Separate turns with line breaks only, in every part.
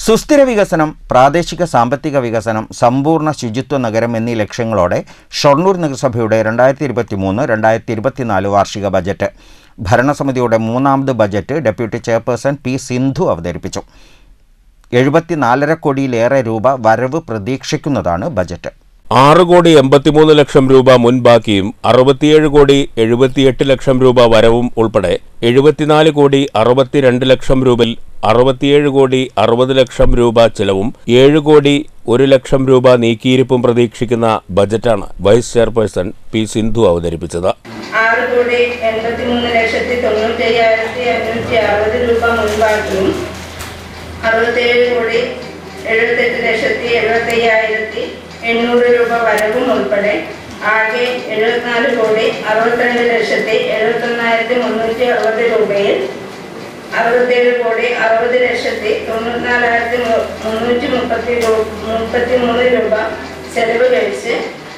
സുസ്ഥിര വികസനം പ്രാദേശിക സാമ്പത്തിക വികസനം സമ്പൂർണ്ണ ശുചിത്വ നഗരം എന്നീ ലക്ഷ്യങ്ങളോടെ ഷൊർണൂർ നഗരസഭയുടെ രണ്ടായിരത്തി ഇരുപത്തി മൂന്ന് രണ്ടായിരത്തി ഇരുപത്തിനാല് വാർഷിക ബജറ്റ് ഭരണസമിതിയുടെ മൂന്നാമത് budget deputy chairperson P Sindhu അവതരിപ്പിച്ചു എഴുപത്തിനാലര കോടിയിലേറെ രൂപ വരവ് പ്രതീക്ഷിക്കുന്നതാണ് ബജറ്റ്
ആറ് കോടി എൺപത്തിമൂന്ന് ലക്ഷം രൂപ മുൻ ബാക്കിയും അറുപത്തിയേഴ് കോടി എഴുപത്തിയെട്ട് ലക്ഷം രൂപ വരവും ഉൾപ്പെടെ എഴുപത്തിനാല് കോടി അറുപത്തിരണ്ട് ലക്ഷം രൂപയിൽ അറുപത്തിയേഴ് കോടി അറുപത് ലക്ഷം രൂപ ചെലവും ഏഴ് കോടി ഒരു ലക്ഷം രൂപ നീക്കിയിരിപ്പും പ്രതീക്ഷിക്കുന്ന ബജറ്റാണ് വൈസ് ചെയർപേഴ്സൺ പി സിന്ധു അവതരിപ്പിച്ചത്
ആറ് കോടി എൺപത്തിമൂന്ന് ലക്ഷത്തി തൊണ്ണൂറ്റയ്യായിരത്തി അഞ്ഞൂറ്റി അറുപത് രൂപ മുൻപാക്കിയും അറുപത്തേഴ് കോടി എഴുപത്തെട്ട് ലക്ഷത്തി എഴുപത്തയ്യായിരത്തി എണ്ണൂറ് രൂപ വരവും ഉൾപ്പെടെ ആകെ എഴുപത്തിനാല് കോടി അറുപത്തിരണ്ട് ലക്ഷത്തി എഴുപത്തൊന്നായിരത്തി മുന്നൂറ്റി അറുപത് രൂപയിൽ അറുപത്തേഴ് കോടി അറുപത് ലക്ഷത്തി തൊണ്ണൂറ്റിനാലായിരത്തി മു- മുന്നൂറ്റി മുപ്പത്തി രൂ- മുപ്പത്തി മൂന്ന് രൂപ ചെലവ് കഴിച്ച്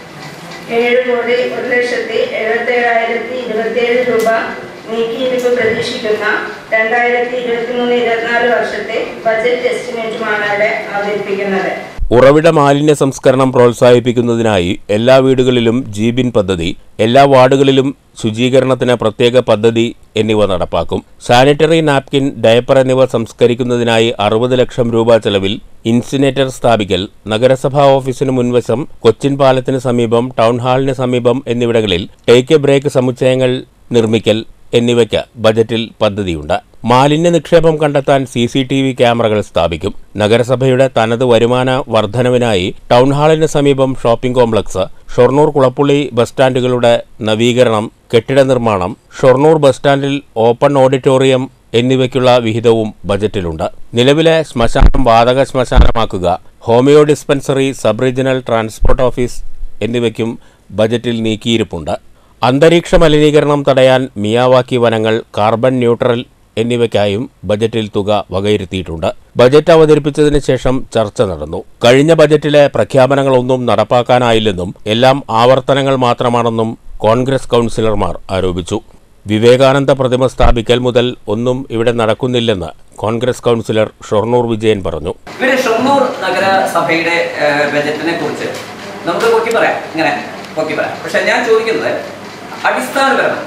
ഏഴ് കോടി ഒരു ലക്ഷത്തി എഴുപത്തേഴായിരത്തി ഇരുപത്തിയേഴ് രൂപ നീക്കിയിരിപ്പ് പ്രതീക്ഷിക്കുന്ന രണ്ടായിരത്തി ഇരുപത്തി മൂന്ന് ഇരുപത്തിനാല് വർഷത്തെ ബജറ്റ് എസ്റ്റിമേറ്റുമാണ് അവിടെ അവതരിപ്പിക്കുന്നത്
ഉറവിട മാലിന്യ സംസ്കരണം പ്രോത്സാഹിപ്പിക്കുന്നതിനായി എല്ലാ വീടുകളിലും ജീബിൻ പദ്ധതി എല്ലാ വാർഡുകളിലും ശുചീകരണത്തിന് പ്രത്യേക പദ്ധതി എന്നിവ നടപ്പാക്കും സാനിറ്ററി നാപ്കിൻ ഡയപ്പർ എന്നിവ സംസ്കരിക്കുന്നതിനായി അറുപത് ലക്ഷം രൂപ ചെലവിൽ ഇൻസിനേറ്റർ സ്ഥാപിക്കൽ നഗരസഭാ ഓഫീസിന് മുൻവശം കൊച്ചിൻ പാലത്തിന് സമീപം ടൗൺ ഹാളിന് സമീപം എന്നിവിടങ്ങളിൽ ടേക്ക് എ ബ്രേക്ക് സമുച്ചയങ്ങൾ നിർമ്മിക്കൽ എന്നിവയ്ക്ക് ബജറ്റിൽ പദ്ധതിയുണ്ട് മാലിന്യ നിക്ഷേപം കണ്ടെത്താൻ സി സി ടി വി ക്യാമറകൾ സ്ഥാപിക്കും നഗരസഭയുടെ തനത് വരുമാന വർധനവിനായി ടൗൺ ഹാളിന് സമീപം shopping complex Shoranur Kulappully bus സ്റ്റാൻഡുകളുടെ നവീകരണം കെട്ടിട നിർമ്മാണം ഷൊർണൂർ ബസ് സ്റ്റാൻഡിൽ ഓപ്പൺ ഓഡിറ്റോറിയം എന്നിവയ്ക്കുള്ള വിഹിതവും ബജറ്റിലുണ്ട് നിലവിലെ ശ്മശാനം വാതക ശ്മശാനമാക്കുക homeo dispensary sub regional transport office എന്നിവയ്ക്കും ബജറ്റിൽ നീക്കിയിരിപ്പുണ്ട് അന്തരീക്ഷ മലിനീകരണം തടയാൻ മിയാവാക്കി വനങ്ങൾ കാർബൺ ന്യൂട്രൽ എന്നിവയ്ക്കായും ബജറ്റിൽ തുക വകയിരുത്തിയിട്ടുണ്ട് ബജറ്റ് അവതരിപ്പിച്ചതിന് ശേഷം ചർച്ച നടന്നു കഴിഞ്ഞ ബജറ്റിലെ പ്രഖ്യാപനങ്ങളൊന്നും നടപ്പാക്കാനായില്ലെന്നും എല്ലാം ആവർത്തനങ്ങൾ മാത്രമാണെന്നും കോൺഗ്രസ് കൗൺസിലർമാർ ആരോപിച്ചു വിവേകാനന്ദ പ്രതിമ സ്ഥാപിക്കൽ മുതൽ ഒന്നും ഇവിടെ നടക്കുന്നില്ലെന്ന് കോൺഗ്രസ് കൗൺസിലർ ഷൊർണൂർ വിജയൻ പറഞ്ഞു
ഇവിടെ ഷൊർണൂർ നഗരസഭയുടെ ഏഹ്, ബജറ്റിനെ കുറിച്ച് നമുക്ക് പൊക്കി പറയാം ഇങ്ങനെ പൊക്കി പറയാം പക്ഷെ ഞാൻ ചോദിക്കുന്നത് അടിസ്ഥാനപരമായി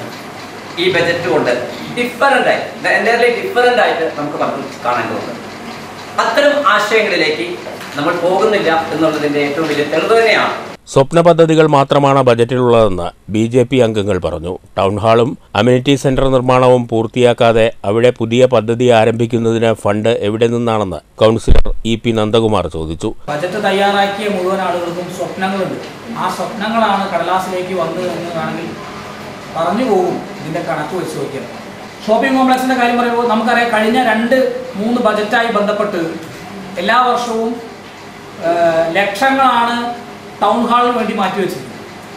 ഈ ബജറ്റ് കൊണ്ട് ഡിഫറൻ്റ് ആയി എൻ്റയർലി ഡിഫറൻ്റ് ആയിട്ട് നമുക്ക് പലതും കാണേണ്ടതുണ്ട് അത്തരം ആശയങ്ങളിലേക്ക് നമ്മൾ പോകുന്നില്ല എന്നുള്ളതിൻ്റെ ഏറ്റവും വലിയ തെളിവ് തന്നെയാണ്
സ്വപ്ന പദ്ധതികൾ മാത്രമാണ് ബജറ്റിലുള്ളതെന്ന് ബി ജെ പി അംഗങ്ങൾ പറഞ്ഞു ടൗൺ ഹാളും അമ്യൂണിറ്റി സെന്റർ നിർമ്മാണവും പൂർത്തിയാക്കാതെ അവിടെ പുതിയ പദ്ധതി ആരംഭിക്കുന്നതിന് ഫണ്ട് എവിടെ നിന്നാണെന്ന് കൗൺസിലർ ഇ പി നന്ദകുമാർ ചോദിച്ചു
ബജറ്റ് തയ്യാറാക്കിയ മുഴുവൻ ആളുകൾക്കും സ്വപ്നങ്ങളുണ്ട് ആ സ്വപ്നങ്ങളാണ് കടലാസിലേക്ക് വന്നത് എന്ന് വേണമെങ്കിൽ പറഞ്ഞു പോകും ഇതിൻ്റെ കണക്ക് വെച്ച് നോക്കിയാൽ ഷോപ്പിംഗ് കോംപ്ലക്സിൻ്റെ കാര്യം പറയുമ്പോൾ നമുക്കറിയാം കഴിഞ്ഞ രണ്ട് മൂന്ന് ബജറ്റായി ബന്ധപ്പെട്ട് എല്ലാ വർഷവും ആ, ലക്ഷങ്ങളാണ് ടൗൺ ഹാളിന് വേണ്ടി മാറ്റിവെച്ചത്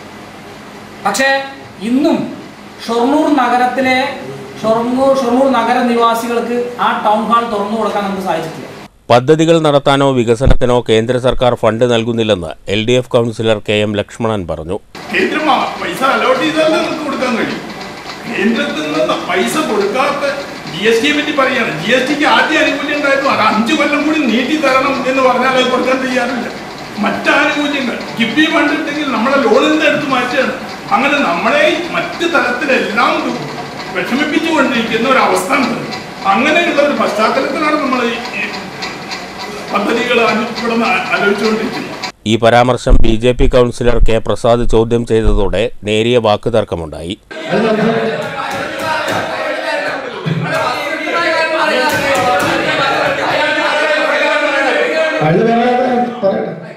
പക്ഷേ ഇന്നും ഷൊർണൂർ നഗരത്തിലെ ഷൊർണൂർ ഷൊർണൂർ നഗര നിവാസികൾക്ക് ആ ടൗൺ ഹാൾ തുറന്നു കൊടുക്കാൻ നമുക്ക് സാധിച്ചിട്ടില്ല
പദ്ധതികൾ നടത്താനോ വികസനത്തിനോ കേന്ദ്ര സർക്കാർ ഫണ്ട് നൽകുന്നില്ലെന്ന് L D F councillor K M Lakshmanan പറഞ്ഞു
കേന്ദ്രം ആ പൈസ അലോട്ട് ചെയ്താലേ നമുക്ക് കൊടുക്കാൻ കഴിയും കേന്ദ്രത്തിൽ നിന്ന് പൈസ കൊടുക്കാത്ത ജി എസ് ടിയെ പറ്റി പറയാണ് ജി എസ് ടിക്ക് ആദ്യ ആനുകൂല്യം ഉണ്ടായിരുന്നു അത് അഞ്ചു കൊല്ലം കൂടി നീട്ടി തരണം എന്ന് പറഞ്ഞാൽ അത് കൊടുക്കാൻ തയ്യാറില്ല മറ്റ് ആനുകൂല്യങ്ങൾ കിഫ്ബി ഫണ്ട് ഉണ്ടെങ്കിൽ നമ്മളെ ലോണിൽ നിന്ന് എടുത്ത് മാറ്റുകയാണ് അങ്ങനെ നമ്മളെ മറ്റ് തലത്തിലെല്ലാം ദു- വിഷമിപ്പിച്ചുകൊണ്ടിരിക്കുന്ന ഒരു അവസ്ഥ ഉണ്ട് അങ്ങനെയുള്ള ഒരു പശ്ചാത്തലത്തിലാണ് നമ്മൾ ഈ ഈ പദ്ധതികൾ അനു- ഇവിടെ നിന്ന് ആലോചിച്ചുകൊണ്ടിരിക്കുന്നത്
ഈ പരാമർശം B J P councillor K Prasad ചോദ്യം ചെയ്തതോടെ നേരിയ വാക്കുതർക്കമുണ്ടായി
അയാള് വേറെ പറയട്ടെ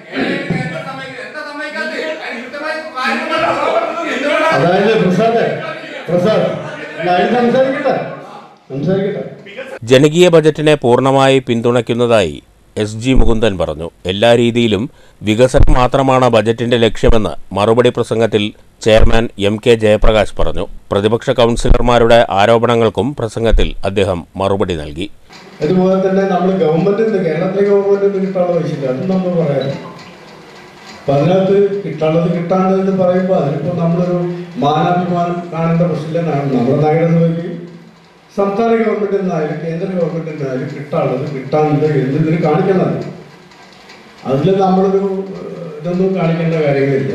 അതായത് പ്രസാദ് പ്രസാദ് അല്ല, അയാൾ സംസാരിക്കട്ടെ സംസാരിക്കട്ടെ
ജനകീയ ബജറ്റിനെ പൂർണ്ണമായി പിന്തുണയ്ക്കുന്നതായി എസ് ജി മുകുന്ദൻ പറഞ്ഞു എല്ലാ രീതിയിലും വികസനം മാത്രമാണ് ബജറ്റിന്റെ ലക്ഷ്യമെന്ന് മറുപടി പ്രസംഗത്തിൽ ചെയർമാൻ എം കെ ജയപ്രകാശ് പറഞ്ഞു പ്രതിപക്ഷ കൗൺസിലർമാരുടെ ആരോപണങ്ങൾക്കും പ്രസംഗത്തിൽ അദ്ദേഹം മറുപടി നൽകി
അതുപോലെ തന്നെ നമ്മൾ ഗവൺമെന്റിൽ നിന്ന് കേരളത്തിലെ ഗവൺമെന്റിൽ നിന്ന് കിട്ടാനുള്ള പൈസ അതും നമ്മൾ പറയാം അപ്പൊ അതിനകത്ത് കിട്ടാനുള്ളത് കിട്ടാണ്ട് എന്ന് പറയുമ്പോൾ അതിനിപ്പോ നമ്മളൊരു മാനാഭിമാനം കാണേണ്ട പ്രശ്നമില്ല നമ്മുടെ നഗരസഭയ്ക്ക് സംസ്ഥാന ഗവൺമെന്റിൽ നിന്നായാലും കേന്ദ്ര ഗവൺമെന്റിൽ നിന്നായാലും കിട്ടാനുള്ളത് കിട്ടാനുണ്ട് എന്നതിന് കാണിക്കുന്നത് അതിൽ നമ്മളൊരു ഏഹ്, ഇതൊന്നും കാണിക്കേണ്ട കാര്യങ്ങളില്ല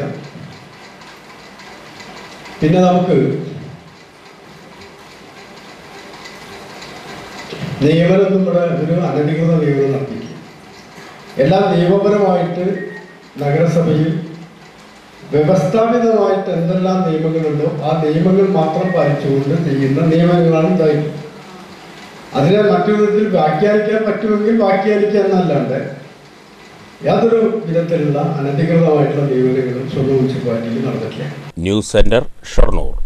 പിന്നെ നമുക്ക് നിയമനം നമ്മുടെ ഒരു അനധികൃത നിയമനം നടത്തിക്കുക എല്ലാം നിയമപരമായിട്ട് നഗരസഭയിൽ വ്യവസ്ഥാപിതമായിട്ട് എന്തെല്ലാം നിയമങ്ങളുണ്ടോ ആ നിയമങ്ങൾ മാത്രം പാലിച്ചുകൊണ്ട് ചെയ്യുന്ന നിയമങ്ങളാണ് ഉണ്ടായിട്ടുള്ളത് അതിനെ മറ്റൊരു വിധത്തിൽ വ്യാഖ്യാനിക്കാൻ പറ്റുമെങ്കിൽ വ്യാഖ്യാനിക്കുക എന്നല്ലാണ്ട് യാതൊരു വിധത്തിലുള്ള അനധികൃതമായിട്ടുള്ള നിയമനങ്ങളും സ്വന്തം മുനിസിപ്പാലിറ്റിയിൽ നടന്നിട്ടില്ല
ന്യൂസ് സെന്റർ ഷൊർണൂർ